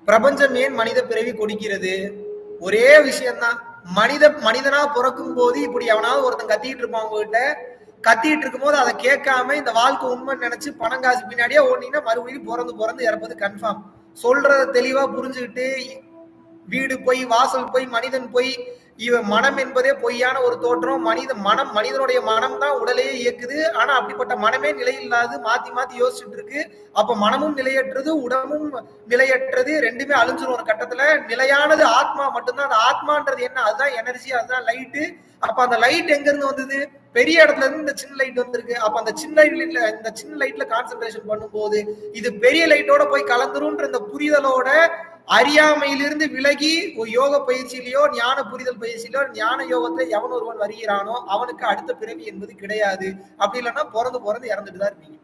பிரபஞ்சம் ஏன் மனித பிறவி கொடுக்கிறது ஒரே விஷயம்தான் மனித மனிதனா பிறக்கும் போது இப்படி எவனாவது ஒருத்தன் கத்திட்டு இருப்பான் உங்ககிட்ட கத்திட்டு இருக்கும்போது அதை கேட்காம இந்த வாழ்க்கை உண்மைன்னு நினைச்சு பணம் காசு பின்னாடியே ஓடினீங்கன்னா மறுபடியும் பிறந்து பிறந்து இறப்பது கன்ஃபார்ம் சொல்றத தெளிவா புரிஞ்சுக்கிட்டு வீடு போய் வாசல் போய் மனிதன் போய் இவன் மனம் என்பதே பொய்யான ஒரு தோற்றம் மனித மனம் மனிதனுடைய மனம் தான் உடலையே இயக்குது ஆனா அப்படிப்பட்ட மனமே நிலையில்லாது மாத்தி மாத்தி யோசிச்சுட்டு இருக்கு அப்ப மனமும் நிலையற்றது உடம்பும் நிலையற்றது ரெண்டுமே அழிஞ்சிரும் ஒரு கட்டத்துல நிலையானது ஆத்மா மட்டும்தான் அந்த ஆத்மான்றது என்ன அதுதான் எனர்ஜி அதுதான் லைட்டு அப்ப அந்த லைட் எங்க இருந்து வந்தது பெரிய இடத்துல இருந்து இந்த சின்ன லைட் வந்திருக்கு அப்ப அந்த சின்ன லைட்ல இந்த சின்ன லைட்ல கான்சென்ட்ரேஷன் பண்ணும்போது இது பெரிய லைட்டோட போய் கலந்துரும்ன்ற இந்த புரிதலோட அறியாமையிலிருந்து விலகி ஒரு யோக பயிற்சியிலயோ ஞான புரிதல் பயிற்சியிலோ ஞான யோகத்துல எவன் ஒருவன் வருகிறானோ அவனுக்கு அடுத்த பிறவி என்பது கிடையாது அப்படி இல்லைன்னா பிறந்து பிறந்து இறந்துட்டு தான் இருப்பீங்க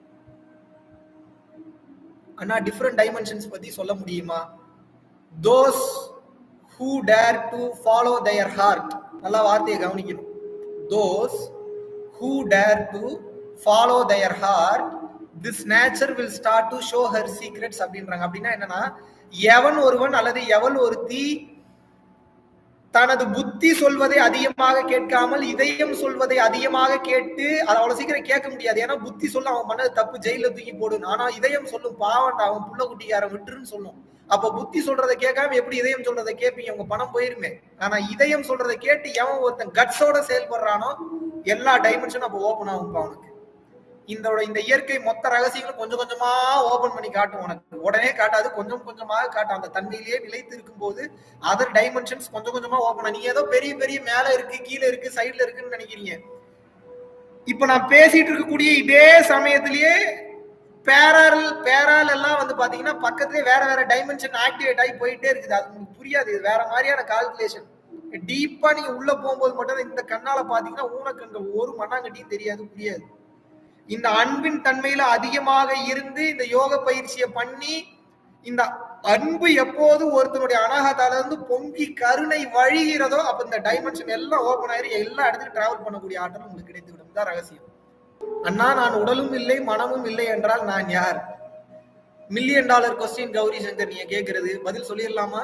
அண்ணா டிஃப்ரெண்ட் டைமென்ஷன்ஸ் பத்தி சொல்ல முடியுமா those who dare to follow their heart நல்லா வார்த்தையை கவனிக்கணும் those who dare to follow their heart this nature will start to show her secrets அப்படின்றாங்க அப்படின்னா என்னன்னா எவன் ஒருவன் அல்லது எவள் ஒருத்தி தனது புத்தி சொல்வதை அதிகமாக கேட்காமல் இதயம் சொல்வதை அதிகமாக கேட்டு அதை அவ்வளவு சீக்கிரம் கேட்க முடியாது ஏன்னா புத்தி சொல்ல அவன் பண்ணது தப்பு ஜெயில தூக்கி போடும் ஆனா இதயம் சொல்லும் பாவண்டா அவன் புள்ள குட்டிக்காரன் விட்டுருன்னு சொல்லும் அப்ப புத்தி சொல்றதை கேட்காம எப்படி இதயம் சொல்றதை கேட்பீங்க உங்க பணம் போயிருமே ஆனா இதயம் சொல்றதை கேட்டு எவன் ஒருத்தன் கட்ஸோட செயல்படுறானோ எல்லா டைமென்ஷனும் அப்ப ஓப்பன் ஆகும் அவனுக்கு இந்த இந்த இயற்கை மொத்த ரகசியங்களும் கொஞ்சம் கொஞ்சமா ஓபன் பண்ணி காட்டும் உனக்கு உடனே காட்டாது கொஞ்சம் கொஞ்சமாக காட்டும் அந்த தன்மையிலேயே நிலைத்து இருக்கும் போது அதர் டைமென்ஷன்ஸ் கொஞ்சம் கொஞ்சமா ஓபன் நீங்க ஏதோ பெரிய பெரிய மேல இருக்கு கீழே இருக்கு சைட்ல இருக்குன்னு நினைக்கிறீங்க இப்ப நான் பேசிட்டு இருக்கக்கூடிய இதே சமயத்திலேயே பேரால் பேரால் எல்லாம் வந்து பாத்தீங்கன்னா பக்கத்துலயே வேற வேற டைமென்ஷன் ஆக்டிவேட் ஆகி போயிட்டே இருக்குது அது உங்களுக்கு புரியாது இது வேற மாதிரியான கால்குலேஷன் டீப்பா நீங்க உள்ள போகும்போது மட்டும் இந்த கண்ணால பாத்தீங்கன்னா ஊனக்கண்கள் ஒரு மண்ணாங்கட்டியும் தெரியாது புரியாது இந்த அன்பின் தன்மையில அதிகமாக இருந்து இந்த யோக பயிற்சியை பண்ணி இந்த அன்பு எப்போது ஒருத்தனுடைய அனாகத்தால இருந்து பொங்கி கருணை வழிகிறதோ அப்ப இந்த டைமென்ஷன் எல்லாம் ஓபன் ஆயிரு எல்லா இடத்துக்கும் டிராவல் பண்ணக்கூடிய ஆற்றல் உங்களுக்கு கிடைத்து விடும் தான் ரகசியம் அண்ணா நான் உடலும் இல்லை மனமும் இல்லை என்றால் நான் யார் million dollar question Gauri Shankar நீங்க கேக்குறது பதில் சொல்லிடலாமா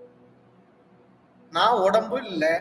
நான் உடம்பு இல்லை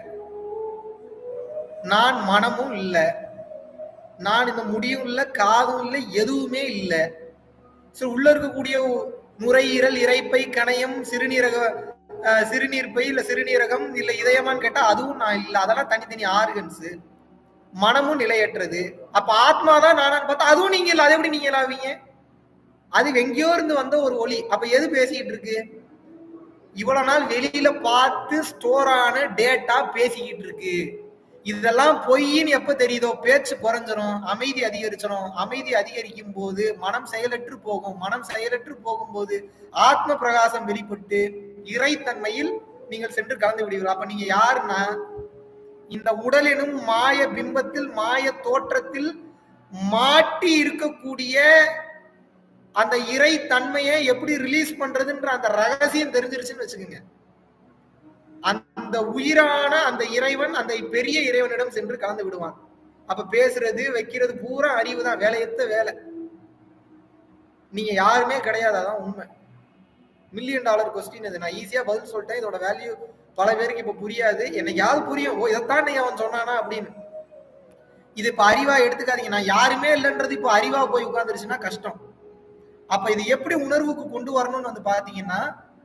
நான் மனமும் இல்லை நான் இந்த முடியும் இல்லை காதும் இல்லை எதுவுமே இல்லை சரி உள்ள இருக்கக்கூடிய நுரையீரல் இறைப்பை கணையம் சிறுநீரக சிறுநீர்ப்பை இல்ல சிறுநீரகம் இல்ல இதயமான்னு கேட்டா அதுவும் நான் இல்லை அதெல்லாம் தனித்தனி ஆர்கன்ஸ் மனமும் நிலையற்றது அப்ப ஆத்மா தான் நானான்னு பார்த்தா அதுவும் நீங்க இல்லை அதை எப்படி நீங்க ஆவீங்க அது எங்கேயோ இருந்து வந்த ஒரு ஒளி அப்ப எது பேசிக்கிட்டு இருக்கு இவ்வளவு நாள் வெளியில பார்த்து ஸ்டோர் ஆன டேட்டா பேசிக்கிட்டு இருக்கு இதெல்லாம் பொய்ன்னு எப்ப தெரியுதோ பேச்சு குறைஞ்சிரும் அமைதி அதிகரிச்சிடும் அமைதி அதிகரிக்கும் போது மனம் செயலற்று போகும் மனம் செயலற்று போகும்போது ஆத்ம பிரகாசம் வெளிப்பட்டு இறைத்தன்மையில் நீங்கள் சென்று கலந்து விடுவீர்கள் அப்ப நீங்க யாருன்னா இந்த உடல் எனும் மாய பிம்பத்தில் மாய தோற்றத்தில் மாட்டி இருக்கக்கூடிய அந்த இறை தன்மையை எப்படி ரிலீஸ் பண்றதுன்ற அந்த ரகசியம் தெரிஞ்சிருச்சுன்னு வச்சுக்கோங்க அந்த உயிரான அந்த இறைவன் அந்த பெரிய இறைவனிடம் சென்று கலந்து விடுவான் அப்ப பேசுறது வைக்கிறது பூரா அறிவு தான் வேலையத்த வேலை நீங்க யாருமே கிடையாது அதான் உண்மை மில்லியன் டாலர் கொஸ்டின் இது நான் ஈஸியா பதில் சொல்லிட்டேன் இதோட வேல்யூ பல பேருக்கு இப்ப புரியாது என்னையாவது புரியும் ஓ இதைத்தான் நீ அவன் சொன்னானா அப்படின்னு இது இப்ப அறிவா எடுத்துக்காதீங்க நான் யாருமே இல்லைன்றது இப்போ அறிவா போய் உட்கார்ந்துருச்சுன்னா கஷ்டம் அப்ப இது எப்படி உணர்வுக்கு கொண்டு வரணும்னு வந்து பாத்தீங்கன்னா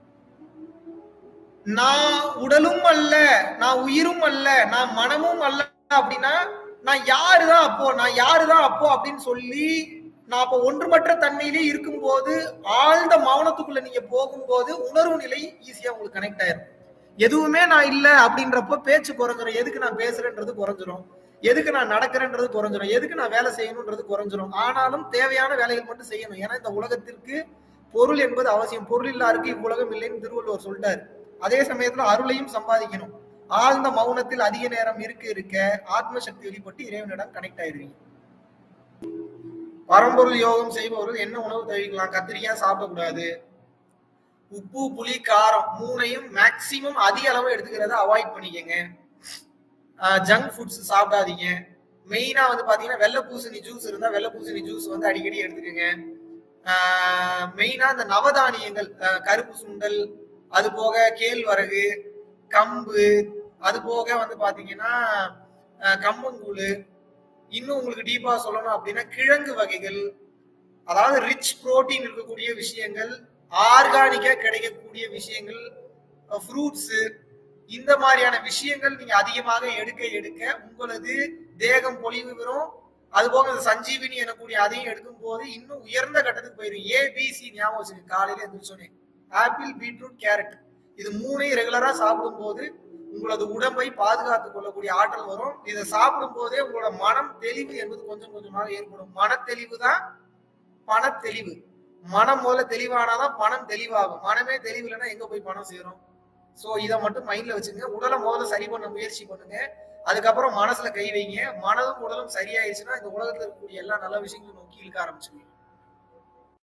நான் உடலும் அல்ல நான் உயிரும் அல்ல நான் மனமும் அல்ல அப்படின்னா நான் யாருதான் அப்போ நான் யாருதான் அப்போ அப்படின்னு சொல்லி நான் அப்போ ஒன்றுமற்ற தன்மையிலே இருக்கும்போது ஆழ்ந்த மௌனத்துக்குள்ள நீங்க போகும்போது உணர்வு நிலை ஈஸியா உங்களுக்கு கனெக்ட் ஆயிரும் எதுவுமே நான் இல்ல அப்படின்றப்போ பேச்சு குறைஞ்சிரும் எதுக்கு நான் பேசுறேன்றது குறைஞ்சிரும் எதுக்கு நான் நடக்கிறேன்றது குறைஞ்சிரும் எதுக்கு நான் வேலை செய்யணும்ன்றது குறைஞ்சிரும் ஆனாலும் தேவையான வேலைகள் மட்டும் செய்யணும் ஏன்னா இந்த உலகத்திற்கு பொருள் என்பது அவசியம் பொருள் இல்லாருக்கு இவ்வுலகம் இல்லைன்னு திருவள்ளுவர் சொல்லிட்டாரு அதே சமயத்துல அருளையும் சம்பாதிக்கணும் ஆழ்ந்த மௌனத்தில் அதிக நேரம் இருக்க இருக்க ஆத்ம சக்தி வெளிப்பட்டு இறைவனிடம் கனெக்ட் ஆயிருவீங்க பரம்பொருள் யோகம் செய்பவர்கள் என்ன உணவு தவிர்க்கலாம் கத்திரிக்காய் சாப்பிடக்கூடாது உப்பு புளி காரம் மூணையும் மேக்சிமம் அதிக அளவு எடுத்துக்கிறத அவாய்ட் பண்ணிக்கங்க ஜங்க் ஃபுட்ஸ் சாப்பிடாதீங்க மெயினா வந்து பாத்தீங்கன்னா வெள்ளை பூசணி ஜூஸ் இருந்தா வெள்ளை பூசணி ஜூஸ் வந்து அடிக்கடி எடுத்துக்கோங்க மெயினா இந்த நவதானியங்கள் கருப்பு சுண்டல் அது போக கேழ்வரகு கம்பு அது போக வந்து பாத்தீங்கன்னா அஹ், கம்மங்கூழ் இன்னும் உங்களுக்கு டீப்பா சொல்லணும் அப்படின்னா கிழங்கு வகைகள் அதாவது ரிச் புரோட்டீன் இருக்கக்கூடிய விஷயங்கள் ஆர்கானிக்கா கிடைக்கக்கூடிய விஷயங்கள் ஃப்ரூட்ஸ் இந்த மாதிரியான விஷயங்கள் நீங்க அதிகமாக எடுக்க எடுக்க உங்களது தேகம் பொலிவு பெறும் அது போக இந்த சஞ்சீவினி எனக்கூடிய அதையும் எடுக்கும் போது இன்னும் உயர்ந்த கட்டத்துக்கு போயிடும் ஏபிசி ஞாபகம் வச்சுக்க காலையில எந்திரிச்சோன்னே ஆப்பிள் பீட்ரூட் கேரட் இது மூணையும் ரெகுலரா சாப்பிடும் போது உங்களது உடம்பை பாதுகாத்துக் கொள்ளக்கூடிய ஆற்றல் வரும் இதை சாப்பிடும் போதே உங்களோட மனம் தெளிவு என்பது கொஞ்சம் கொஞ்சமாக ஏற்படும் மனத்தெளிவு தான் பணத்தெளிவு மனம் முதல்ல தெளிவானாதான் பணம் தெளிவாகும் மனமே தெளிவு இல்லைன்னா எங்க போய் பணம் சேரும் சோ இதை மட்டும் மைண்ட்ல வச்சுங்க உடலை முதல்ல சரி பண்ண முயற்சி பண்ணுங்க அதுக்கப்புறம் மனசுல கை வைங்க மனதும் உடலும் சரியாயிருச்சுன்னா இந்த உலகத்துல இருக்கக்கூடிய எல்லா நல்ல விஷயங்களும் நோக்கி இழுக்க ஆரம்பிச்சிருவீங்க